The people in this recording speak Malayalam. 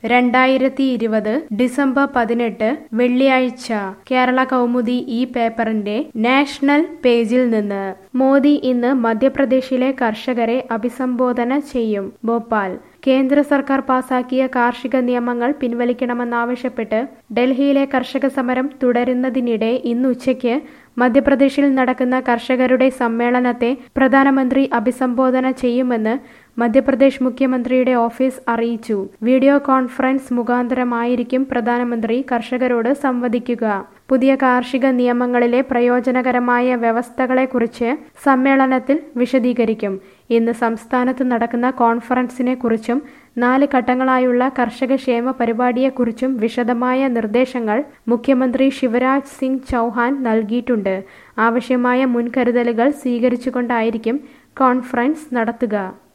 രണ്ടായിരത്തി ഇരുപത് ഡിസംബർ പതിനെട്ട് വെള്ളിയാഴ്ച കേരള കൗമുദി ഈ പേപ്പറിന്റെ നാഷണൽ പേജിൽ നിന്ന് മോദി ഇന്ന് മധ്യപ്രദേശിലെ കർഷകരെ അഭിസംബോധന ചെയ്യും ഭോപ്പാൽ കേന്ദ്ര സർക്കാർ പാസാക്കിയ കാർഷിക നിയമങ്ങൾ പിൻവലിക്കണമെന്നാവശ്യപ്പെട്ട് ഡൽഹിയിലെ കർഷക സമരം തുടരുന്നതിനിടെ ഇന്ന് ഉച്ചയ്ക്ക് മധ്യപ്രദേശിൽ നടക്കുന്ന കർഷകരുടെ സമ്മേളനത്തെ പ്രധാനമന്ത്രി അഭിസംബോധന ചെയ്യുമെന്ന് മധ്യപ്രദേശ് മുഖ്യമന്ത്രിയുടെ ഓഫീസ് അറിയിച്ചു വീഡിയോ കോൺഫറൻസ് മുഖാന്തരമായിരിക്കും പ്രധാനമന്ത്രി കർഷകരോട് സംവദിക്കുക പുതിയ കാർഷിക നിയമങ്ങളിലെ പ്രയോജനകരമായ വ്യവസ്ഥകളെക്കുറിച്ച് സമ്മേളനത്തിൽ വിശദീകരിക്കും ഇന്ന് സംസ്ഥാനത്ത് നടക്കുന്ന കോൺഫറൻസിനെ കുറിച്ചും നാല് ഘട്ടങ്ങളായുള്ള കർഷക ക്ഷേമ പരിപാടിയെക്കുറിച്ചും വിശദമായ നിർദ്ദേശങ്ങൾ മുഖ്യമന്ത്രി ശിവരാജ് സിംഗ് ചൗഹാൻ നൽകിയിട്ടുണ്ട് ആവശ്യമായ മുൻകരുതലുകൾ സ്വീകരിച്ചുകൊണ്ടായിരിക്കും കോൺഫറൻസ് നടത്തുക